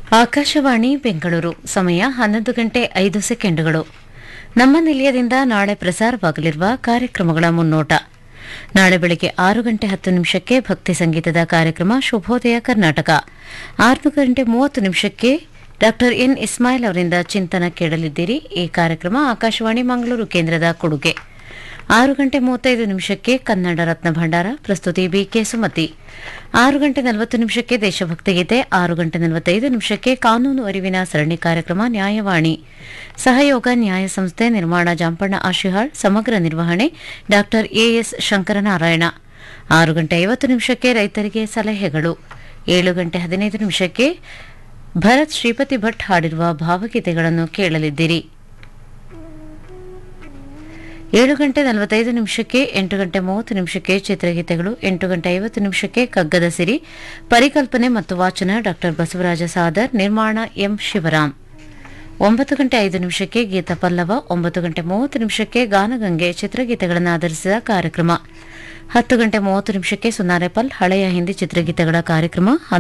ಆಕಾಶವಾಣಿ ಬೆಂಗಳೂರು ಸಮಯ ಹನ್ನೊಂದು ಗಂಟೆ ಐದು ಸೆಕೆಂಡುಗಳು ನಮ್ಮ ನಿಲಯದಿಂದ ನಾಳೆ ಪ್ರಸಾರವಾಗಲಿರುವ ಕಾರ್ಯಕ್ರಮಗಳ ಮುನ್ನೋಟ ನಾಳೆ ಬೆಳಗ್ಗೆ ಆರು ಗಂಟೆ ಹತ್ತು ನಿಮಿಷಕ್ಕೆ ಭಕ್ತಿ ಸಂಗೀತದ ಕಾರ್ಯಕ್ರಮ ಶುಭೋದಯ ಕರ್ನಾಟಕ ಆರು ಗಂಟೆ ಮೂವತ್ತು ನಿಮಿಷಕ್ಕೆ ಡಾ ಎನ್ ಇಸ್ಮಾಯಿಲ್ ಅವರಿಂದ ಚಿಂತನ ಕೇಳಲಿದ್ದೀರಿ ಈ ಕಾರ್ಯಕ್ರಮ ಆಕಾಶವಾಣಿ ಮಂಗಳೂರು ಕೇಂದ್ರದ ಕೊಡುಗೆ ಆರು ಗಂಟೆ ಮೂವತ್ತೈದು ನಿಮಿಷಕ್ಕೆ ಕನ್ನಡ ರತ್ನ ಭಂಡಾರ ಪ್ರಸ್ತುತಿ ಬಿಕೆ ಸುಮತಿ ಆರು ಗಂಟೆ ನಲವತ್ತು ನಿಮಿಷಕ್ಕೆ ದೇಶಭಕ್ತಿ ಗೀತೆ ಆರು ಗಂಟೆ ನಲವತ್ತೈದು ನಿಮಿಷಕ್ಕೆ ಕಾನೂನು ಅರಿವಿನ ಸರಣಿ ಕಾರ್ಯಕ್ರಮ ನ್ಯಾಯವಾಣಿ ಸಹಯೋಗ ನ್ಯಾಯ ಸಂಸ್ಥೆ ನಿರ್ಮಾಣ ಜಾಂಪಣ್ಣ ಆಶಿಹಾಳ್ ಸಮಗ್ರ ನಿರ್ವಹಣೆ ಡಾ ಎಎಸ್ ಶಂಕರನಾರಾಯಣ ಆರು ಗಂಟೆ ಐವತ್ತು ನಿಮಿಷಕ್ಕೆ ರೈತರಿಗೆ ಸಲಹೆಗಳು ಏಳು ಗಂಟೆ ಹದಿನೈದು ನಿಮಿಷಕ್ಕೆ ಭರತ್ ಶ್ರೀಪತಿ ಭಟ್ ಹಾಡಿರುವ ಭಾವಗೀತೆಗಳನ್ನು ಕೇಳಲಿದ್ದೀರಿ ಏಳು ಗಂಟೆ ನಲವತ್ತೈದು ನಿಮಿಷಕ್ಕೆ ಎಂಟು ಗಂಟೆ ಮೂವತ್ತು ನಿಮಿಷಕ್ಕೆ ಚಿತ್ರಗೀತೆಗಳು ಎಂಟು ಗಂಟೆ ಐವತ್ತು ನಿಮಿಷಕ್ಕೆ ಕಗ್ಗದ ಸಿರಿ ಪರಿಕಲ್ಪನೆ ಮತ್ತು ವಾಚನ ಡಾ ಬಸವರಾಜ ಸಾದರ್ ನಿರ್ಮಾಣ ಎಂ ಶಿವರಾಮ್ ಒಂಬತ್ತು ಗಂಟೆ ಐದು ನಿಮಿಷಕ್ಕೆ ಗೀತ ಪಲ್ಲವ ಒಂಬತ್ತು ಗಂಟೆ ಮೂವತ್ತು ನಿಮಿಷಕ್ಕೆ ಗಾನಗಂಗೆ ಚಿತ್ರಗೀತೆಗಳನ್ನು ಆಧರಿಸಿದ ಕಾರ್ಯಕ್ರಮ ಹತ್ತು ಗಂಟೆ ಮೂವತ್ತು ನಿಮಿಷಕ್ಕೆ ಸುನಾರೆಪಲ್ ಹಳೆಯ ಹಿಂದಿ ಚಿತ್ರಗೀತೆಗಳ ಕಾರ್ಯಕ್ರಮ